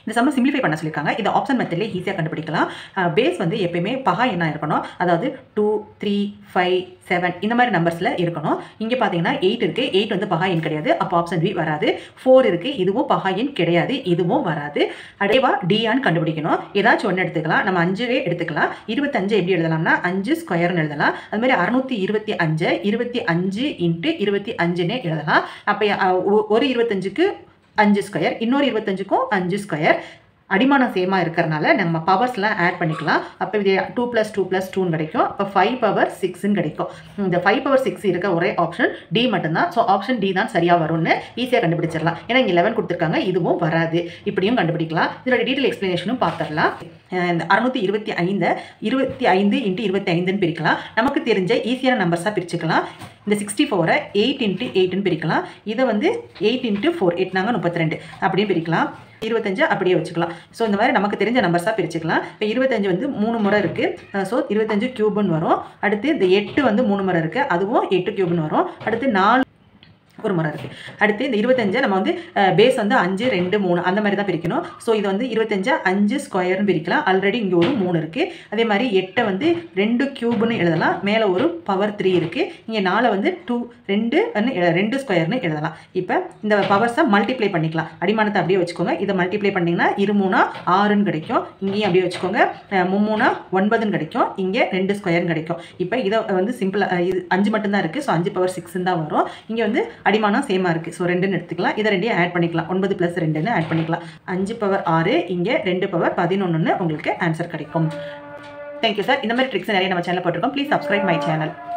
இந்த சம்ம சிம்பிளிஃபை பண்ண சொல்லியிருக்காங்க இது ஆப்ஷன் மெத்தட்லேயே ஈஸியாக கண்டுபிடிக்கலாம் பேஸ் வந்து எப்பயுமே பகா என்ன இருக்கணும் அதாவது டூ த்ரீ ஃபைவ் செவன் இந்த மாதிரி நம்பர்ஸில் இருக்கணும் இங்கே பார்த்தீங்கன்னா எயிட் இருக்குது எயிட் வந்து பகா எண் கிடையாது அப்போ ஆப்ஷன் பி வராது ஃபோர் இருக்குது இதுவும் பகா எண் கிடையாது இதுவும் வராது அடைவா டியான்னு கண்டுபிடிக்கணும் ஏதாச்சும் ஒன்று எடுத்துக்கலாம் நம்ம அஞ்சுவே எடுத்துக்கலாம் இருபத்தஞ்சு எப்படி எழுதலாம்னா அஞ்சு ஸ்கொயர்னு எழுதலாம் அது மாதிரி அறுநூத்தி இருபத்தி அஞ்சு இருபத்தி அஞ்சு இன்ட்டு இருபத்தி அஞ்சுன்னு எழுதலாம் அப்போ ஒரு இருபத்தஞ்சுக்கு அஞ்சு ஸ்கொயர் இன்னொரு இருபத்தஞ்சுக்கும் அஞ்சு ஸ்கொயர் அடிமானம் சேமாக இருக்கிறனால நம்ம பவர்ஸ்லாம் ஆட் பண்ணிக்கலாம் அப்போ இது டூ ப்ளஸ் டூ ப்ளஸ் டூன்னு கிடைக்கும் அப்போ ஃபைவ் பவர் சிக்ஸ்ன்னு கிடைக்கும் இந்த ஃபைவ் பவர் சிக்ஸ் இருக்க ஒரே ஆப்ஷன் டி மட்டும்தான் ஸோ ஆப்ஷன் டி தான் சரியாக வரும்னு ஈஸியாக கண்டுபிடிச்சிடலாம் ஏன்னா இங்கே லெவன் கொடுத்துருக்காங்க இதுவும் வராது இப்படியும் கண்டுபிடிக்கலாம் இதோட டீட்டெயில் எக்ஸ்ப்ளனேஷனும் பார்த்துடலாம் இந்த அறுநூத்தி இருபத்தி ஐந்து இருபத்தி ஐந்து இன்ட்டு இருபத்தி ஐந்துன்னு பிரிக்கலாம் நமக்கு தெரிஞ்ச ஈஸியான நம்பர்ஸாக பிரிச்சுக்கலாம் இந்த சிக்ஸ்டி ஃபோரை எயிட் இன்ட்டு எயிட்டுன்னு பிரிக்கலாம் இதை வந்து எயிட் இன்ட்டு ஃபோர் எயிட் நாங்கள் முப்பத்தி ரெண்டு அப்படியே பிரிக்கலாம் இருபத்தஞ்சு அப்படியே வச்சுக்கலாம் ஸோ இந்த மாதிரி நமக்கு தெரிஞ்ச நம்பர்ஸாக பிரிச்சுக்கலாம் இப்போ இருபத்தஞ்சு வந்து மூணு முறை இருக்குது ஸோ இருபத்தஞ்சு க்யூப்னு வரும் அடுத்து இந்த எட்டு வந்து மூணு முறை இருக்குது அதுவும் எட்டு க்யூப்னு வரும் அடுத்து நாலு ஒரு முறை இருக்குது அடுத்து இந்த இருபத்தஞ்சை நம்ம வந்து பேஸ் வந்து அஞ்சு ரெண்டு மூணு அந்த மாதிரி தான் பிரிக்கணும் ஸோ இது வந்து இருபத்தஞ்சா அஞ்சு ஸ்கொயர்னு பிரிக்கலாம் ஆல்ரெடி இங்கே ஒரு மூணு இருக்குது அதே மாதிரி எட்டை வந்து ரெண்டு க்யூப்னு எழுதலாம் மேலே ஒரு பவர் த்ரீ இருக்குது இங்கே நாலை வந்து டூ ரெண்டு ரெண்டு ஸ்கொயர்னு எழுதலாம் இப்போ இந்த பவர்ஸை மல்டிப்ளை பண்ணிக்கலாம் அடிமானத்தை அப்படியே வச்சுக்கோங்க இதை மல்டிப்ளை பண்ணிங்கன்னா இருமூணா ஆறுன்னு கிடைக்கும் இங்கேயும் அப்படியே வச்சுக்கோங்க மும்மூணா ஒன்பதுன்னு கிடைக்கும் இங்கே ரெண்டு ஸ்கொயர்னு கிடைக்கும் இப்போ இதை வந்து சிம்பிளாக இது அஞ்சு மட்டும்தான் இருக்குது ஸோ அஞ்சு பவர் சிக்ஸ்ன்னு தான் வரும் இங்கே வந்து அடிமானம் சேமாக இருக்குது ஸோ ரெண்டுன்னு எடுத்துக்கலாம் இதை ரெண்டையும் ஆட் பண்ணிக்கலாம் ஒன்பது ப்ளஸ் ரெண்டுன்னு ஆட் பண்ணிக்கலாம் அஞ்சு பவர் ஆறு இங்கே ரெண்டு பவர் பதினொன்றுன்னு உங்களுக்கு ஆன்சர் கிடைக்கும் தேங்க்யூ சார் இந்த மாதிரி ட்ரிக்ஸ் நிறைய நம்ம சேனல் போட்டிருக்கோம் ப்ளீஸ் சப்ஸ்கிரைப் மை சேனல்